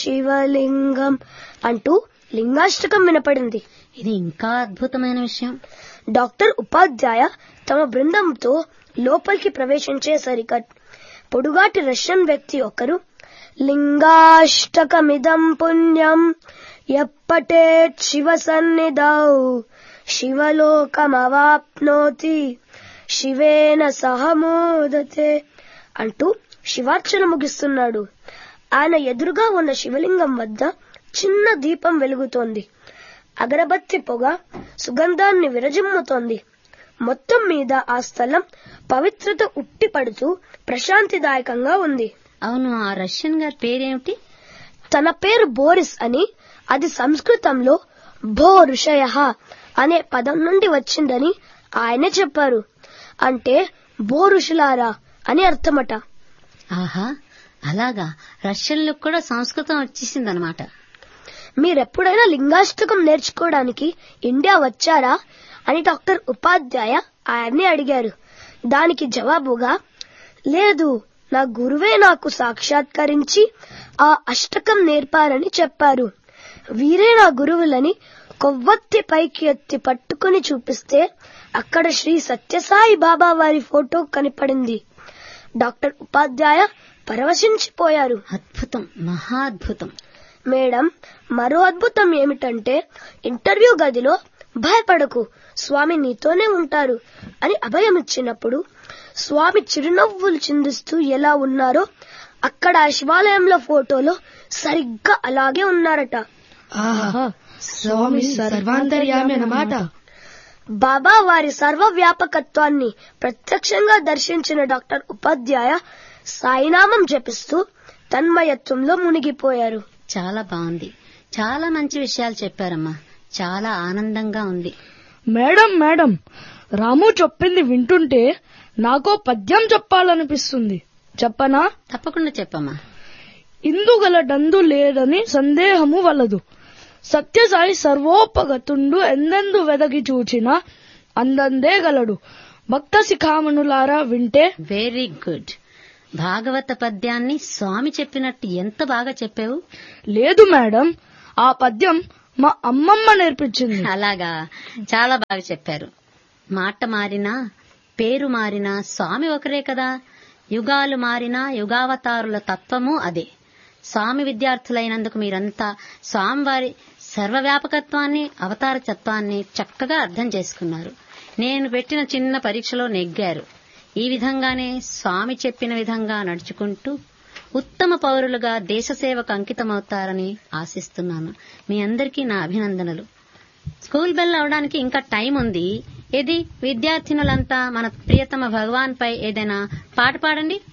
శివలింగం అంటూ లింగాష్టకం వినపడింది ఇది ఇంకా అద్భుతమైన విషయం డాక్టర్ ఉపాధ్యాయ తమ బృందంతో లోపలికి ప్రవేశించేసరిక పొడుగాటి రష్యన్ వ్యక్తి ఒకరు లింగాష్టకమిదం పుణ్యం ఎప్పటేత్ శివ సన్నిధౌ శివలోకమవాప్నోతి శివేన సహమోదతే అంటూ శివార్చన ముగిస్తున్నాడు ఆయన ఎదురుగా ఉన్న శివలింగం వద్ద చిన్న దీపం వెలుగుతోంది అగరబత్తి పొగ సుగంధాన్ని విరజిమ్ముతోంది మొత్తం మీద ఆ స్థలం పవిత్రత ఉట్టిపడుతూ ప్రశాంతిదాయకంగా ఉంది అవును ఆ రష్యన్ గారి పేరేమిటి తన పేరు బోరిస్ అని అది సంస్కృతంలో భో ఋషయ అనే పదం నుండి వచ్చిందని ఆయనే చెప్పారు అంటే బో ఋషులారా అని అర్థమట ఆహా అలాగా రష్యన్లకు కూడా సంస్కృతం వచ్చేసిందనమాట మీరెప్పుడైనా లింగాష్టకం నేర్చుకోవడానికి ఇండియా వచ్చారా అని డాక్టర్ ఉపాధ్యాయ ఆయన్ని అడిగారు దానికి జవాబుగా లేదు నా గురువే నాకు సాక్షాత్కరించి ఆ అష్టకం నేర్పారని చెప్పారు వీరే నా గురువులని కొవ్వొత్తి పైకి ఎత్తి పట్టుకుని చూపిస్తే అక్కడ శ్రీ సత్యసాయి బాబా వారి ఫోటో కనపడింది డాక్టర్ ఉపాధ్యాయ పరవశించిపోయారు అద్భుతం మహా అద్భుతం మేడం మరో అద్భుతం ఏమిటంటే ఇంటర్వ్యూ గదిలో భయపడకు స్వామి నీతోనే ఉంటారు అని అభయం ఇచ్చినప్పుడు స్వామి చిరునవ్వులు చిందిస్తూ ఎలా ఉన్నారో అక్కడ ఆ శివాలయంలో ఫోటోలో సరిగ్గా అలాగే ఉన్నారట ఆహా స్వామి సర్వాంతర్యామి అన్నమాట బాబా వారి సర్వ వ్యాపకత్వాన్ని ప్రత్యక్షంగా దర్శించిన డాక్టర్ ఉపాధ్యాయ సాయినామం జపిస్తూ తన్మయత్వంలో మునిగిపోయారు చాలా బాగుంది చాలా మంచి విషయాలు చెప్పారమ్మా చాలా ఆనందంగా ఉంది మేడం మేడం రాము చెప్పింది వింటుంటే నాకో పద్యం చెప్పాలనిపిస్తుంది చెప్పనా తప్పకుండా చెప్పమ్మా ఇందుగలడందు లేదని సందేహము వలదు సత్యసాయి సర్వోపగతుండు ఎందెందు వెదగి చూచినా అందందే గలడు భక్త శిఖామణులారా వింటే వెరీ గుడ్ భాగవత పద్యాన్ని స్వామి చెప్పినట్టు ఎంత బాగా చెప్పావు లేదు మేడం ఆ పద్యం మా అమ్మమ్మ నేర్పించింది అలాగా చాలా బాగా చెప్పారు మాట మారినా పేరు మారినా స్వామి ఒకరే కదా యుగాలు మారినా యుగావతారుల తత్వము అదే స్వామి విద్యార్థులైనందుకు మీరంతా స్వామివారి సర్వవ్యాపకత్వాన్ని అవతార తత్వాన్ని చక్కగా అర్థం చేసుకున్నారు నేను పెట్టిన చిన్న పరీక్షలో నెగ్గారు ఈ విధంగానే స్వామి చెప్పిన విధంగా నడుచుకుంటూ ఉత్తమ పౌరులుగా దేశ సేవకు అంకితమవుతారని ఆశిస్తున్నాను మీ అందరికీ నా అభినందనలు స్కూల్ బెల్ అవడానికి ఇంకా టైం ఉంది ఇది విద్యార్థినులంతా మన ప్రియతమ భగవాన్ పై ఏదైనా పాట పాడండి